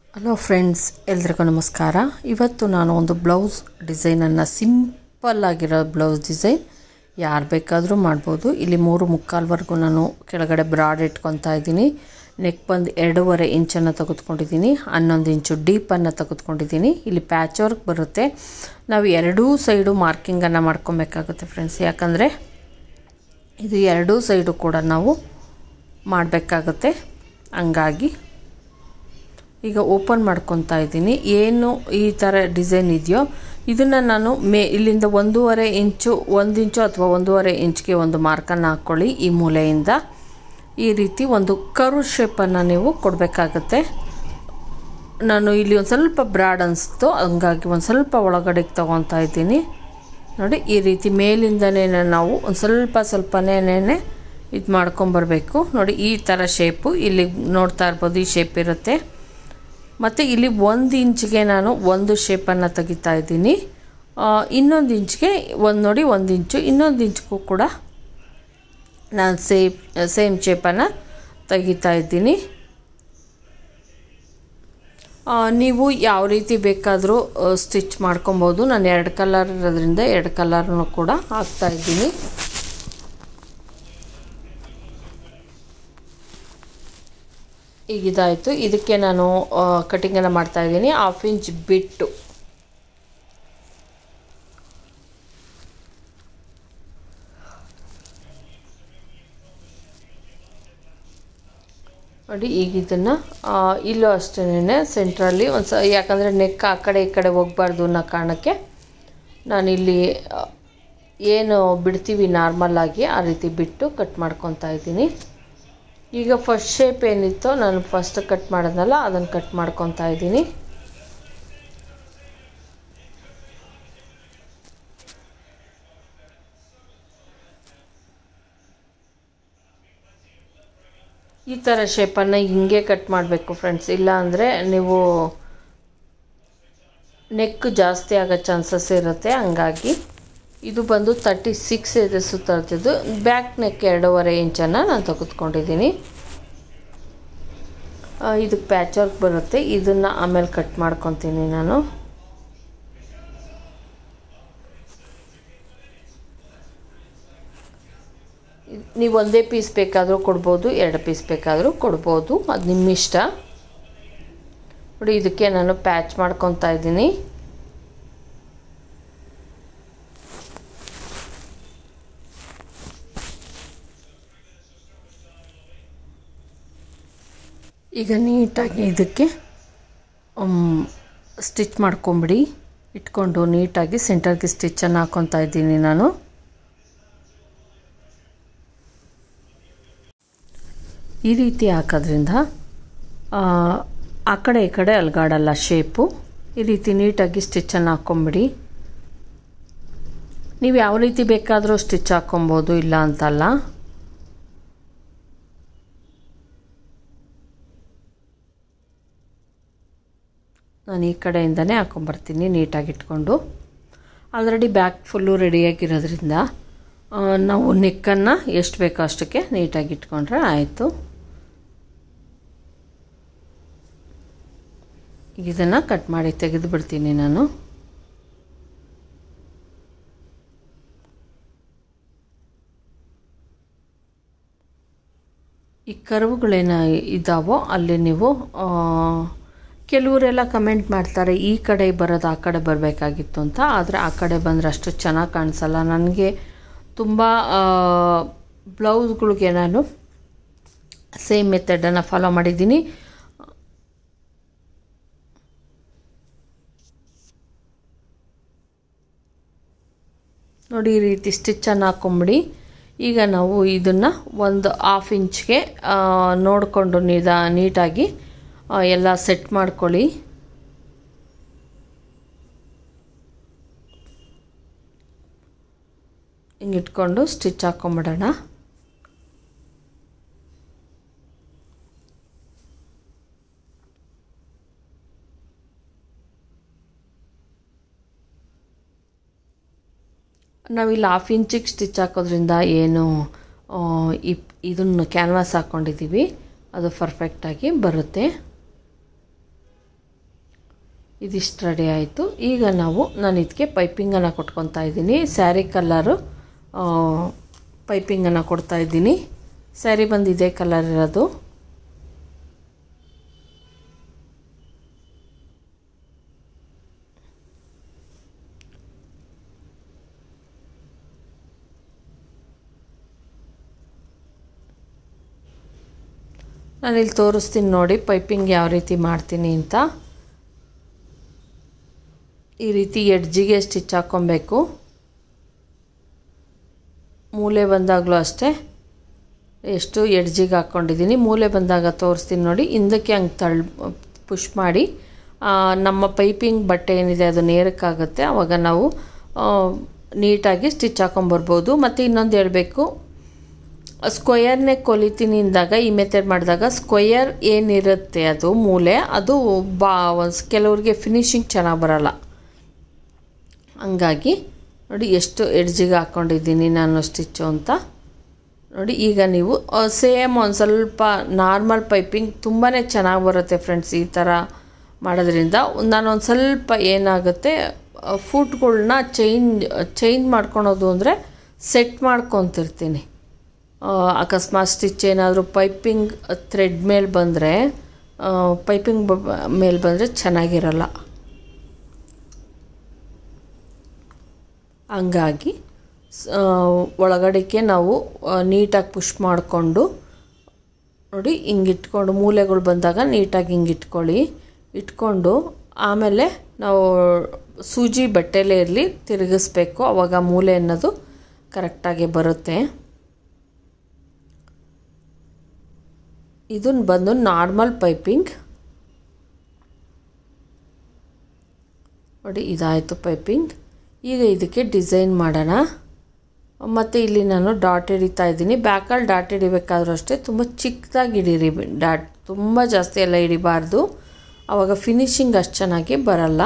hello friends ಎಲ್ರಿಗೂ ನಮಸ್ಕಾರ ಇವತ್ತು ನಾನು ಒಂದು ಬ್ಲೌಸ್ ಡಿಸೈನನ್ನು ಸಿಂಪಲ್ ಆಗಿರೋ ಬ್ಲೌಸ್ ಡಿಸೈನ್ ಯಾರು ಬೇಕಾದರೂ ಮಾಡ್ಬೋದು ಇಲ್ಲಿ ಮೂರು ಮುಕ್ಕಾಲ್ವರೆಗೂ ನಾನು ಕೆಳಗಡೆ ಬ್ರಾಡ್ ಇಟ್ಕೊತಾ ಇದ್ದೀನಿ ನೆಕ್ ಬಂದು ಎರಡೂವರೆ ಇಂಚನ್ನು ತೆಗೆದುಕೊಂಡಿದ್ದೀನಿ ಹನ್ನೊಂದು ಇಂಚು ಡೀಪನ್ನು ತೆಗೆದುಕೊಂಡಿದ್ದೀನಿ ಇಲ್ಲಿ ಪ್ಯಾಚ್ ವರ್ಕ್ ಬರುತ್ತೆ ನಾವು ಎರಡೂ ಸೈಡು ಮಾರ್ಕಿಂಗನ್ನು ಮಾಡ್ಕೊಬೇಕಾಗುತ್ತೆ ಫ್ರೆಂಡ್ಸ್ ಯಾಕಂದರೆ ಇದು ಎರಡೂ ಸೈಡು ಕೂಡ ನಾವು ಮಾಡಬೇಕಾಗುತ್ತೆ ಹಂಗಾಗಿ ಈಗ ಓಪನ್ ಮಾಡ್ಕೊತಾ ಇದ್ದೀನಿ ಏನು ಈ ಥರ ಡಿಸೈನ್ ಇದೆಯೋ ಇದನ್ನು ನಾನು ಮೇ ಇಲ್ಲಿಂದ ಒಂದೂವರೆ ಇಂಚು ಒಂದು ಇಂಚು ಅಥವಾ ಒಂದೂವರೆ ಇಂಚ್ಗೆ ಒಂದು ಮಾರ್ಕನ್ನು ಹಾಕ್ಕೊಳ್ಳಿ ಈ ಮೂಲೆಯಿಂದ ಈ ರೀತಿ ಒಂದು ಕರು ಶೇಪನ್ನು ನೀವು ಕೊಡಬೇಕಾಗತ್ತೆ ನಾನು ಇಲ್ಲಿ ಒಂದು ಸ್ವಲ್ಪ ಬ್ರಾಡ್ ಅನಿಸ್ತು ಹಂಗಾಗಿ ಒಂದು ಸ್ವಲ್ಪ ಒಳಗಡೆಗೆ ತೊಗೊತಾ ಇದ್ದೀನಿ ನೋಡಿ ಈ ರೀತಿ ಮೇಲಿಂದನೇ ನಾವು ಒಂದು ಸ್ವಲ್ಪ ಸ್ವಲ್ಪನೇ ಇದು ಮಾಡ್ಕೊಂಬರ್ಬೇಕು ನೋಡಿ ಈ ಥರ ಶೇಪು ಇಲ್ಲಿ ನೋಡ್ತಾ ಇರ್ಬೋದು ಈ ಶೇಪ್ ಇರುತ್ತೆ ಮತ್ತು ಇಲ್ಲಿ ಒಂದು ಇಂಚ್ಗೆ ನಾನು ಒಂದು ಶೇಪನ್ನು ತೆಗಿತಾ ಇದ್ದೀನಿ ಇನ್ನೊಂದು ಇಂಚ್ಗೆ ಒಂದು ನೋಡಿ ಒಂದು ಇಂಚು ಇನ್ನೊಂದು ಇಂಚ್ಗೂ ಕೂಡ ನಾನು ಸೇಮ್ ಸೇಮ್ ಶೇಪನ್ನು ತೆಗಿತಾ ಇದ್ದೀನಿ ನೀವು ಯಾವ ರೀತಿ ಬೇಕಾದರೂ ಸ್ಟಿಚ್ ಮಾಡ್ಕೊಬೋದು ನಾನು ಎರಡು ಕಲರ್ ಇರೋದ್ರಿಂದ ಎರಡು ಕಲರ್ನು ಕೂಡ ಹಾಕ್ತಾ ಇದ್ದೀನಿ ಈಗ ಇದಾಯಿತು ಇದಕ್ಕೆ ನಾನು ಕಟಿಂಗನ್ನು ಮಾಡ್ತಾ ಇದ್ದೀನಿ ಹಾಫ್ ಇಂಚ್ ಬಿಟ್ಟು ನೋಡಿ ಈಗ ಇದನ್ನು ಇಲ್ಲೂ ಅಷ್ಟೇ ಸೆಂಟ್ರಲ್ಲಿ ಒಂದು ಸ ಯಾಕಂದರೆ ನೆಕ್ ಆ ಕಡೆ ಈ ಕಡೆ ಹೋಗಬಾರ್ದು ಅನ್ನೋ ಕಾರಣಕ್ಕೆ ನಾನಿಲ್ಲಿ ಏನು ಬಿಡ್ತೀವಿ ನಾರ್ಮಲಾಗಿ ಆ ರೀತಿ ಬಿಟ್ಟು ಕಟ್ ಮಾಡ್ಕೊತಾ ಇದ್ದೀನಿ ಈಗ ಫಸ್ಟ್ ಶೇಪ್ ಏನಿತ್ತೋ ನಾನು ಫಸ್ಟ್ ಕಟ್ ಮಾಡೋದಲ್ಲ ಅದನ್ನು ಕಟ್ ಮಾಡ್ಕೊತಾ ಇದ್ದೀನಿ ಈ ಥರ ಶೇಪನ್ನು ಹಿಂಗೆ ಕಟ್ ಮಾಡಬೇಕು ಫ್ರೆಂಡ್ಸ್ ಇಲ್ಲ ಅಂದರೆ ನೀವು ನೆಕ್ ಜಾಸ್ತಿ ಆಗೋ ಚಾನ್ಸಸ್ ಇರುತ್ತೆ ಹಂಗಾಗಿ ಇದು ಬಂದು ತರ್ಟಿ ಸಿಕ್ಸ್ ಇದೆ ಸುತ್ತರ್ತಿದ್ದು ಬ್ಯಾಕ್ ನೆಕ್ ಎರಡೂವರೆ ಇಂಚನ್ನು ನಾನು ತೆಗೆದುಕೊಂಡಿದ್ದೀನಿ ಇದಕ್ಕೆ ಪ್ಯಾಚ್ ವರ್ಕ್ ಬರುತ್ತೆ ಇದನ್ನು ಆಮೇಲೆ ಕಟ್ ಮಾಡ್ಕೊತೀನಿ ನಾನು ನೀವು ಒಂದೇ ಪೀಸ್ ಬೇಕಾದರೂ ಕೊಡ್ಬೋದು ಎರಡು ಪೀಸ್ ಬೇಕಾದರೂ ಕೊಡ್ಬೋದು ಅದು ನಿಮ್ಮ ಇಷ್ಟ ನೋಡಿ ಇದಕ್ಕೆ ನಾನು ಪ್ಯಾಚ್ ಮಾಡ್ಕೊತಾ ಇದ್ದೀನಿ ಈಗ ನೀಟಾಗಿ ಇದಕ್ಕೆ ಸ್ಟಿಚ್ ಮಾಡ್ಕೊಂಬಿಡಿ ಇಟ್ಕೊಂಡು ನೀಟಾಗಿ ಸೆಂಟರ್ಗೆ ಸ್ಟಿಚ್ಚನ್ನು ಹಾಕ್ಕೊತಾ ಇದ್ದೀನಿ ನಾನು ಈ ರೀತಿ ಹಾಕೋದ್ರಿಂದ ಆ ಕಡೆ ಈ ಕಡೆ ಅಲ್ಗಾಡಲ್ಲ ಶೇಪು ಈ ರೀತಿ ನೀಟಾಗಿ ಸ್ಟಿಚ್ಚನ್ನು ಹಾಕ್ಕೊಂಬಿಡಿ ನೀವು ಯಾವ ರೀತಿ ಬೇಕಾದರೂ ಸ್ಟಿಚ್ ಹಾಕ್ಕೊಬೋದು ಇಲ್ಲ ಅಂತಲ್ಲ ನಾನು ಈ ಕಡೆಯಿಂದನೇ ಹಾಕ್ಕೊಂಬರ್ತೀನಿ ನೀಟಾಗಿ ಇಟ್ಕೊಂಡು ಆಲ್ರೆಡಿ ಬ್ಯಾಕ್ ಫುಲ್ಲು ರೆಡಿಯಾಗಿರೋದ್ರಿಂದ ನಾವು ನೆಕ್ಕನ್ನು ಎಷ್ಟು ಬೇಕೋ ಅಷ್ಟಕ್ಕೆ ನೀಟಾಗಿ ಇಟ್ಕೊಂಡ್ರೆ ಆಯಿತು ಇದನ್ನು ಕಟ್ ಮಾಡಿ ತೆಗೆದು ಬಿಡ್ತೀನಿ ನಾನು ಈ ಕರುವುಗಳೇನ ಇದ್ದಾವೋ ಅಲ್ಲಿ ನೀವು ಕೆಲವರೆಲ್ಲ ಕಮೆಂಟ್ ಮಾಡ್ತಾರೆ ಈ ಕಡೆ ಬರೋದು ಆ ಕಡೆ ಬರಬೇಕಾಗಿತ್ತು ಅಂತ ಆದರೆ ಆ ಕಡೆ ಬಂದರೆ ಅಷ್ಟು ಚೆನ್ನಾಗಿ ಕಾಣಿಸಲ್ಲ ನನಗೆ ತುಂಬ ಬ್ಲೌಸ್ಗಳಿಗೆ ನಾನು ಸೇಮ್ ಮೆಥಡನ್ನು ಫಾಲೋ ಮಾಡಿದ್ದೀನಿ ನೋಡಿ ಈ ರೀತಿ ಸ್ಟಿಚ್ಚನ್ನು ಹಾಕ್ಕೊಂಬಿಡಿ ಈಗ ನಾವು ಇದನ್ನು ಒಂದು ಹಾಫ್ ಇಂಚ್ಗೆ ನೋಡಿಕೊಂಡು ನಿದಾ ನೀಟಾಗಿ ಎಲ್ಲ ಸೆಟ್ ಮಾಡ್ಕೊಳ್ಳಿ ಹಿಂಗಿಟ್ಕೊಂಡು ಸ್ಟಿಚ್ ಹಾಕ್ಕೊಂಬಿಡೋಣ ನಾವಿಲ್ಲಿ ಹಾಫ್ ಇಂಚಿಗೆ ಸ್ಟಿಚ್ ಹಾಕೋದ್ರಿಂದ ಏನು ಇಪ್ ಇದನ್ನು ಕ್ಯಾನ್ವಾಸ್ ಹಾಕ್ಕೊಂಡಿದ್ದೀವಿ ಅದು ಪರ್ಫೆಕ್ಟಾಗಿ ಬರುತ್ತೆ ಇದಿಷ್ಟು ರೆಡಿ ಆಯಿತು ಈಗ ನಾವು ನಾನು ಇದಕ್ಕೆ ಪೈಪಿಂಗನ್ನು ಕೊಟ್ಕೊತಾ ಇದ್ದೀನಿ ಸ್ಯಾರಿ ಕಲರು ಪೈಪಿಂಗನ್ನು ಕೊಡ್ತಾ ಇದ್ದೀನಿ ಸ್ಯಾರಿ ಬಂದು ಇದೇ ಕಲರ್ ಇರೋದು ನಾನಿಲ್ಲಿ ತೋರಿಸ್ತೀನಿ ನೋಡಿ ಪೈಪಿಂಗ್ ಯಾವ ರೀತಿ ಮಾಡ್ತೀನಿ ಅಂತ ಈ ರೀತಿ ಎಡ್ಜಿಗೆ ಸ್ಟಿಚ್ ಹಾಕ್ಕೊಬೇಕು ಮೂಲೆ ಬಂದಾಗಲೂ ಅಷ್ಟೇ ಎಷ್ಟು ಎಡ್ಜಿಗೆ ಹಾಕ್ಕೊಂಡಿದ್ದೀನಿ ಮೂಲೆ ಬಂದಾಗ ತೋರಿಸ್ತೀನಿ ನೋಡಿ ಹಿಂದಕ್ಕೆ ಹಂಗೆ ತಳ್ ಪುಷ್ ಮಾಡಿ ನಮ್ಮ ಪೈಪಿಂಗ್ ಬಟ್ಟೆ ಏನಿದೆ ಅದು ನೇರಕ್ಕಾಗುತ್ತೆ ಆವಾಗ ನಾವು ನೀಟಾಗಿ ಸ್ಟಿಚ್ ಹಾಕ್ಕೊಂಬರ್ಬೋದು ಮತ್ತು ಇನ್ನೊಂದು ಹೇಳಬೇಕು ಸ್ಕ್ವಯರ್ನೇ ಕೊಲಿತೀನಿ ಅಂದಾಗ ಈ ಮೆಥಡ್ ಮಾಡಿದಾಗ ಸ್ಕ್ವಯರ್ ಏನಿರುತ್ತೆ ಅದು ಮೂಲೆ ಅದು ಬಾ ಕೆಲವ್ರಿಗೆ ಫಿನಿಶಿಂಗ್ ಚೆನ್ನಾಗಿ ಬರಲ್ಲ ಹಂಗಾಗಿ ನೋಡಿ ಎಷ್ಟು ಎಡ್ಜಿಗೆ ಹಾಕ್ಕೊಂಡಿದ್ದೀನಿ ನಾನು ಸ್ಟಿಚ್ಚು ಅಂತ ನೋಡಿ ಈಗ ನೀವು ಸೇಮ್ ಒಂದು ಸ್ವಲ್ಪ ನಾರ್ಮಲ್ ಪೈಪಿಂಗ್ ತುಂಬಾ ಚೆನ್ನಾಗಿ ಬರುತ್ತೆ ಫ್ರೆಂಡ್ಸ್ ಈ ಥರ ಮಾಡೋದ್ರಿಂದ ನಾನೊಂದು ಸ್ವಲ್ಪ ಏನಾಗುತ್ತೆ ಫುಟ್ಗಳ್ನ ಚೇಂಜ್ ಚೇಂಜ್ ಮಾಡ್ಕೊಳೋದು ಅಂದರೆ ಸೆಟ್ ಮಾಡ್ಕೊತಿರ್ತೀನಿ ಅಕಸ್ಮಾತ್ ಸ್ಟಿಚ್ ಏನಾದರೂ ಪೈಪಿಂಗ್ ಥ್ರೆಡ್ ಮೇಲೆ ಬಂದರೆ ಪೈಪಿಂಗ್ ಮೇಲೆ ಬಂದರೆ ಚೆನ್ನಾಗಿರಲ್ಲ ಹಂಗಾಗಿ ಒಳಗಡೆಗೆ ನಾವು ನೀಟಾಗಿ ಪುಷ್ ಮಾಡಿಕೊಂಡು ನೋಡಿ ಹಿಂಗೆ ಇಟ್ಕೊಂಡು ಮೂಲೆಗಳು ಬಂದಾಗ ನೀಟಾಗಿ ಹಿಂಗೆ ಇಟ್ಕೊಳ್ಳಿ ಇಟ್ಕೊಂಡು ಆಮೇಲೆ ನಾವು ಸೂಜಿ ಬಟ್ಟೆಲೇ ಇರಲಿ ತಿರುಗಿಸ್ಬೇಕು ಆವಾಗ ಮೂಲೆ ಅನ್ನೋದು ಕರೆಕ್ಟಾಗಿ ಬರುತ್ತೆ ಇದನ್ನು ಬಂದು ನಾರ್ಮಲ್ ಪೈಪಿಂಗ್ ನೋಡಿ ಇದಾಯಿತು ಪೈಪಿಂಗ್ ಈಗ ಇದಕ್ಕೆ ಡಿಸೈನ್ ಮಾಡೋಣ ಮತ್ತು ಇಲ್ಲಿ ನಾನು ಡಾಟ್ ಹಿಡಿತಾ ಇದ್ದೀನಿ ಬ್ಯಾಕಲ್ಲಿ ಡಾಟ್ ಹಿಡಿಬೇಕಾದ್ರೂ ಅಷ್ಟೇ ತುಂಬ ಚಿಕ್ಕದಾಗಿ ಹಿಡೀರಿ ಡಾಟ್ ತುಂಬ ಜಾಸ್ತಿ ಎಲ್ಲ ಹಿಡಿಬಾರ್ದು ಆವಾಗ ಫಿನಿಶಿಂಗ್ ಅಷ್ಟು ಚೆನ್ನಾಗಿ ಬರಲ್ಲ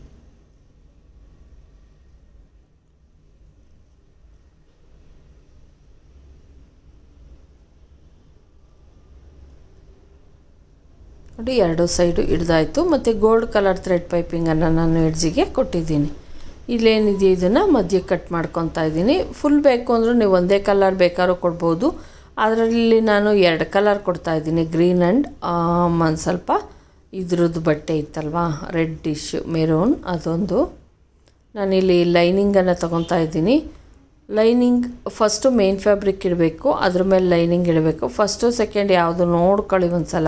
ನೋಡಿ ಎರಡು ಸೈಡು ಹಿಡ್ದಾಯಿತು ಮತ್ತು ಗೋಲ್ಡ್ ಕಲರ್ ಥ್ರೆಡ್ ಪೈಪಿಂಗನ್ನು ನಾನು ಎಡ್ಜಿಗೆ ಕೊಟ್ಟಿದ್ದೀನಿ ಇಲ್ಲೇನಿದೆ ಇದನ್ನು ಮಧ್ಯೆ ಕಟ್ ಮಾಡ್ಕೊತಾ ಇದ್ದೀನಿ ಫುಲ್ ಬೇಕು ಅಂದರೂ ನೀವು ಒಂದೇ ಕಲರ್ ಬೇಕಾದ್ರೂ ಕೊಡ್ಬೋದು ಅದರಲ್ಲಿ ನಾನು ಎರಡು ಕಲರ್ ಕೊಡ್ತಾ ಇದ್ದೀನಿ ಗ್ರೀನ್ ಆ್ಯಂಡ್ ಒಂದು ಸ್ವಲ್ಪ ಇದ್ರದ್ದು ಬಟ್ಟೆ ಇತ್ತಲ್ವಾ ರೆಡ್ ಡಿಶ್ ಮೆರೂನ್ ಅದೊಂದು ನಾನಿಲ್ಲಿ ಲೈನಿಂಗನ್ನು ತೊಗೊತಾ ಇದ್ದೀನಿ ಲೈನಿಂಗ್ ಫಸ್ಟು ಮೇನ್ ಫ್ಯಾಬ್ರಿಕ್ ಇಡಬೇಕು ಅದ್ರ ಮೇಲೆ ಲೈನಿಂಗ್ ಇಡಬೇಕು ಫಸ್ಟು ಸೆಕೆಂಡ್ ಯಾವುದು ನೋಡ್ಕೊಳ್ಳಿ ಒಂದು ಸಲ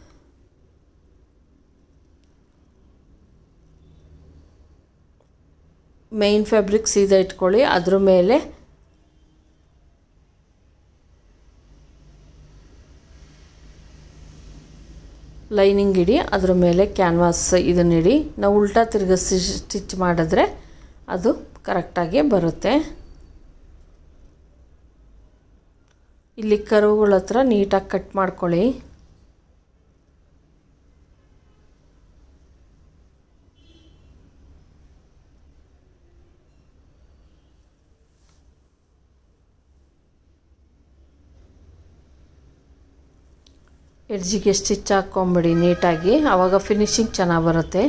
ಮೇನ್ ಫ್ಯಾಬ್ರಿಕ್ ಸೀದಾ ಇಟ್ಕೊಳ್ಳಿ ಅದ್ರ ಮೇಲೆ ಲೈನಿಂಗ್ ಇಡಿ ಅದ್ರ ಮೇಲೆ ಕ್ಯಾನ್ವಾಸ್ ಇದನ್ನ ಇಡಿ ನಾವು ಉಲ್ಟಾ ತಿರುಗಿಸಿ ಸ್ಟಿಚ್ ಮಾಡಿದ್ರೆ ಅದು ಕರೆಕ್ಟಾಗಿ ಬರುತ್ತೆ ಇಲ್ಲಿ ಕರುಗಳ ಹತ್ರ ನೀಟಾಗಿ ಕಟ್ ಮಾಡ್ಕೊಳ್ಳಿ ಎಡ್ಜಿಗೆ ಸ್ಟಿಚ್ ಹಾಕ್ಕೊಂಬಿಡಿ ನೀಟಾಗಿ ಆವಾಗ ಫಿನಿಶಿಂಗ್ ಚೆನ್ನಾಗಿ ಬರುತ್ತೆ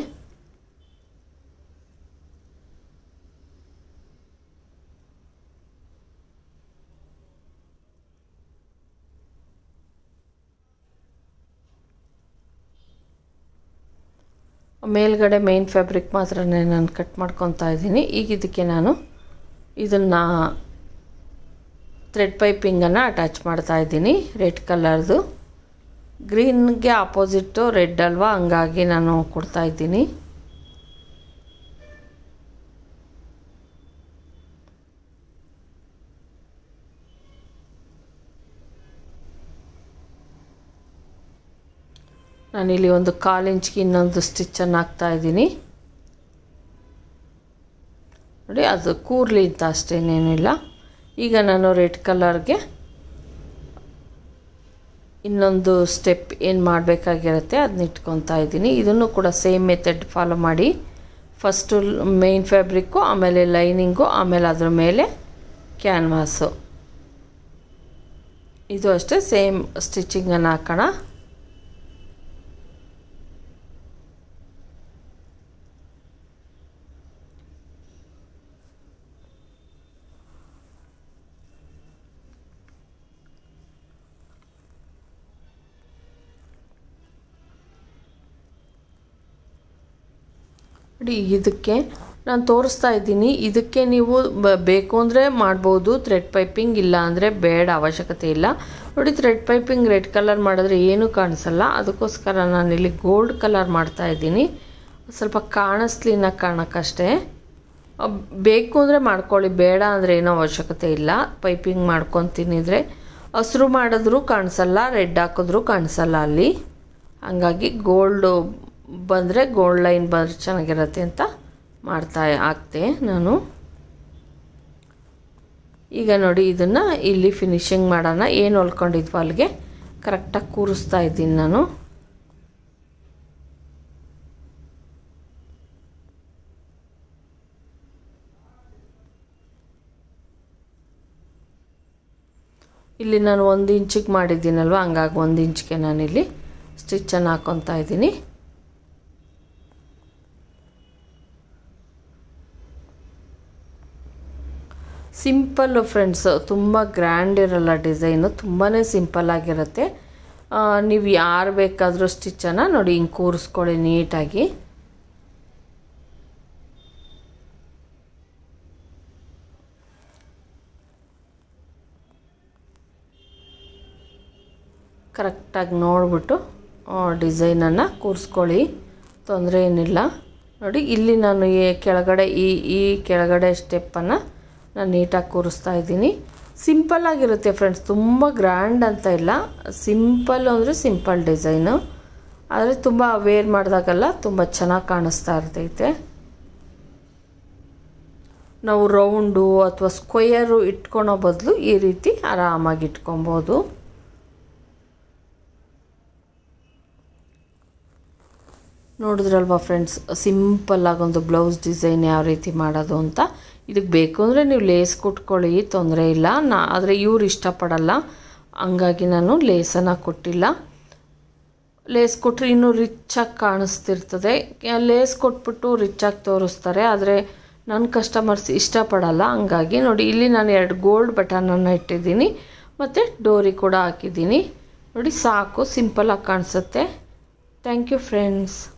ಮೇಲ್ಗಡೆ ಮೇನ್ ಫ್ಯಾಬ್ರಿಕ್ ಮಾತ್ರನೇ ನಾನು ಕಟ್ ಮಾಡ್ಕೊತಾ ಇದ್ದೀನಿ ಈಗ ಇದಕ್ಕೆ ನಾನು ಇದನ್ನು ಥ್ರೆಡ್ ಪೈಪಿಂಗನ್ನು ಅಟ್ಯಾಚ್ ಮಾಡ್ತಾ ಇದ್ದೀನಿ ರೆಡ್ ಕಲರ್ದು ಗ್ರೀನ್ಗೆ ಆಪೋಸಿಟ್ಟು ರೆಡ್ ಅಲ್ವಾ ಹಂಗಾಗಿ ನಾನು ಕೊಡ್ತಾ ಇದ್ದೀನಿ ನಾನಿಲ್ಲಿ ಒಂದು ಕಾಲು ಇಂಚ್ಗೆ ಇನ್ನೊಂದು ಸ್ಟಿಚ್ಚನ್ನು ಹಾಕ್ತಾ ಇದ್ದೀನಿ ನೋಡಿ ಅದು ಕೂರ್ಲಿ ಅಂತ ಅಷ್ಟೇನೇನಿಲ್ಲ ಈಗ ನಾನು ರೆಡ್ ಕಲರ್ಗೆ ಇನ್ನೊಂದು ಸ್ಟೆಪ್ ಏನು ಮಾಡಬೇಕಾಗಿರುತ್ತೆ ಅದನ್ನ ಇಟ್ಕೊತಾ ಇದ್ದೀನಿ ಇದನ್ನು ಕೂಡ ಸೇಮ್ ಮೆಥಡ್ ಫಾಲೋ ಮಾಡಿ ಫಸ್ಟು ಮೇನ್ ಫ್ಯಾಬ್ರಿಕ್ಕು ಆಮೇಲೆ ಲೈನಿಂಗು ಆಮೇಲೆ ಅದ್ರ ಮೇಲೆ ಕ್ಯಾನ್ವಾಸು ಇದು ಅಷ್ಟೇ ಸೇಮ್ ಸ್ಟಿಚಿಂಗನ್ನು ಹಾಕೋಣ ನೋಡಿ ಇದಕ್ಕೆ ನಾನು ತೋರಿಸ್ತಾ ಇದ್ದೀನಿ ಇದಕ್ಕೆ ನೀವು ಬ- ಬೇಕು ಅಂದರೆ ಮಾಡ್ಬೋದು ಥ್ರೆಡ್ ಪೈಪಿಂಗ್ ಇಲ್ಲ ಅಂದರೆ ಬೇಡ ಅವಶ್ಯಕತೆ ಇಲ್ಲ ನೋಡಿ ಥ್ರೆಡ್ ಪೈಪಿಂಗ್ ರೆಡ್ ಕಲರ್ ಮಾಡಿದ್ರೆ ಏನೂ ಕಾಣಿಸಲ್ಲ ಅದಕ್ಕೋಸ್ಕರ ನಾನಿಲ್ಲಿ ಗೋಲ್ಡ್ ಕಲರ್ ಮಾಡ್ತಾ ಇದ್ದೀನಿ ಸ್ವಲ್ಪ ಕಾಣಿಸ್ಲಿನ ಕಾರಣಕ್ಕಷ್ಟೇ ಅಹ್, ಬೇಕು ಅಂದರೆ ಮಾಡ್ಕೊಳ್ಳಿ ಬೇಡ ಅಂದರೆ ಏನೋ ಅವಶ್ಯಕತೆ ಇಲ್ಲ ಪೈಪಿಂಗ್ ಮಾಡ್ಕೊಂಡು ತಿನ್ನಿದ್ರೆ ಹಸ್ರು ಮಾಡಿದ್ರೂ ಕಾಣಿಸಲ್ಲ ರೆಡ್ ಹಾಕಿದ್ರೂ ಕಾಣಿಸಲ್ಲ ಅಲ್ಲಿ ಹಂಗಾಗಿ ಗೋಲ್ಡು ಬಂದರೆ ಗೋಲ್ಡ್ ಲೈನ್ ಬಂದರೆ ಚೆನ್ನಾಗಿರತ್ತೆ ಅಂತ ಮಾಡ್ತಾ ಹಾಕ್ತೆ ನಾನು ಈಗ ನೋಡಿ ಇದನ್ನು ಇಲ್ಲಿ ಫಿನಿಶಿಂಗ್ ಮಾಡೋಣ ಏನು ಹೊಲ್ಕೊಂಡಿದ್ವೋ ಅಲ್ಲಿಗೆ ಕರೆಕ್ಟಾಗಿ ಕೂರಿಸ್ತಾ ಇದ್ದೀನಿ ನಾನು ಇಲ್ಲಿ ನಾನು ಒಂದು ಇಂಚಿಗೆ ಮಾಡಿದ್ದೀನಲ್ವ ಹಂಗಾಗಿ ಒಂದು ಇಂಚ್ಗೆ ನಾನಿಲ್ಲಿ ಸ್ಟಿಚ್ಚನ್ನು ಹಾಕ್ಕೊತಾ ಇದ್ದೀನಿ ಸಿಂಪಲ್ಲು ಫ್ರೆಂಡ್ಸ್ ತುಂಬ ಗ್ರ್ಯಾಂಡ್ ಇರಲ್ಲ ಡಿಸೈನು ತುಂಬಾ ಸಿಂಪಲ್ ಆಗಿರುತ್ತೆ ಆ, ನೀವು ಯಾರು ಬೇಕಾದರೂ ಸ್ಟಿಚ್ಚನ್ನು ನೋಡಿ ಹಿಂಗೆ ಕೂರಿಸ್ಕೊಳ್ಳಿ ನೀಟಾಗಿ ಕರೆಕ್ಟಾಗಿ ನೋಡಿಬಿಟ್ಟು ಡಿಸೈನನ್ನು ಕೂರಿಸ್ಕೊಳ್ಳಿ ತೊಂದರೆ ಏನಿಲ್ಲ ನೋಡಿ ಇಲ್ಲಿ ನಾನು ಈ ಕೆಳಗಡೆ ಈ ಈ ಕೆಳಗಡೆ ಸ್ಟೆಪ್ಪನ್ನು ನಾನು ನೀಟಾಗಿ ಕೂರಿಸ್ತಾ ಇದ್ದೀನಿ ಸಿಂಪಲ್ ಆಗಿರುತ್ತೆ ಫ್ರೆಂಡ್ಸ್ ತುಂಬ ಗ್ರ್ಯಾಂಡ್ ಅಂತ ಇಲ್ಲ ಸಿಂಪಲ್ ಅಂದರೆ ಸಿಂಪಲ್ ಡಿಸೈನು ಆದರೆ ತುಂಬ ವೇರ್ ಮಾಡಿದಾಗೆಲ್ಲ ತುಂಬ ಚೆನ್ನಾಗಿ ಕಾಣಿಸ್ತಾ ಇರ್ತೈತೆ ನಾವು ರೌಂಡು ಅಥವಾ ಸ್ಕ್ವಯರು ಇಟ್ಕೊಳೋ ಬದಲು ಈ ರೀತಿ ಆರಾಮಾಗಿ ಇಟ್ಕೊಬೋದು ನೋಡಿದ್ರಲ್ವಾ ಫ್ರೆಂಡ್ಸ್ ಸಿಂಪಲ್ ಆಗೊಂದು ಬ್ಲೌಸ್ ಡಿಸೈನ್ ಯಾವ ರೀತಿ ಮಾಡೋದು ಅಂತ ಇದಕ್ಕೆ ಬೇಕು ಅಂದರೆ ನೀವು ಲೇಸ್ ಕೊಟ್ಕೊಳ್ಳಿ ತೊಂದರೆ ಇಲ್ಲ ನಾ ಆದರೆ ಇವ್ರು ಇಷ್ಟಪಡಲ್ಲ ಹಂಗಾಗಿ ನಾನು ಲೇಸನ್ನು ಕೊಟ್ಟಿಲ್ಲ ಲೇಸ್ ಕೊಟ್ಟರೆ ಇನ್ನೂ ರಿಚ್ಚಾಗಿ ಕಾಣಿಸ್ತಿರ್ತದೆ ಲೇಸ್ ಕೊಟ್ಬಿಟ್ಟು ರಿಚ್ಚಾಗಿ ತೋರಿಸ್ತಾರೆ ಆದರೆ ನನ್ನ ಕಸ್ಟಮರ್ಸ್ ಇಷ್ಟಪಡಲ್ಲ ಹಂಗಾಗಿ ನೋಡಿ ಇಲ್ಲಿ ನಾನು ಎರಡು ಗೋಲ್ಡ್ ಬಟನನ್ನು ಇಟ್ಟಿದ್ದೀನಿ ಮತ್ತು ಡೋರಿ ಕೂಡ ಹಾಕಿದ್ದೀನಿ ನೋಡಿ ಸಾಕು ಸಿಂಪಲಾಗಿ ಕಾಣಿಸುತ್ತೆ ಥ್ಯಾಂಕ್ ಯು ಫ್ರೆಂಡ್ಸ್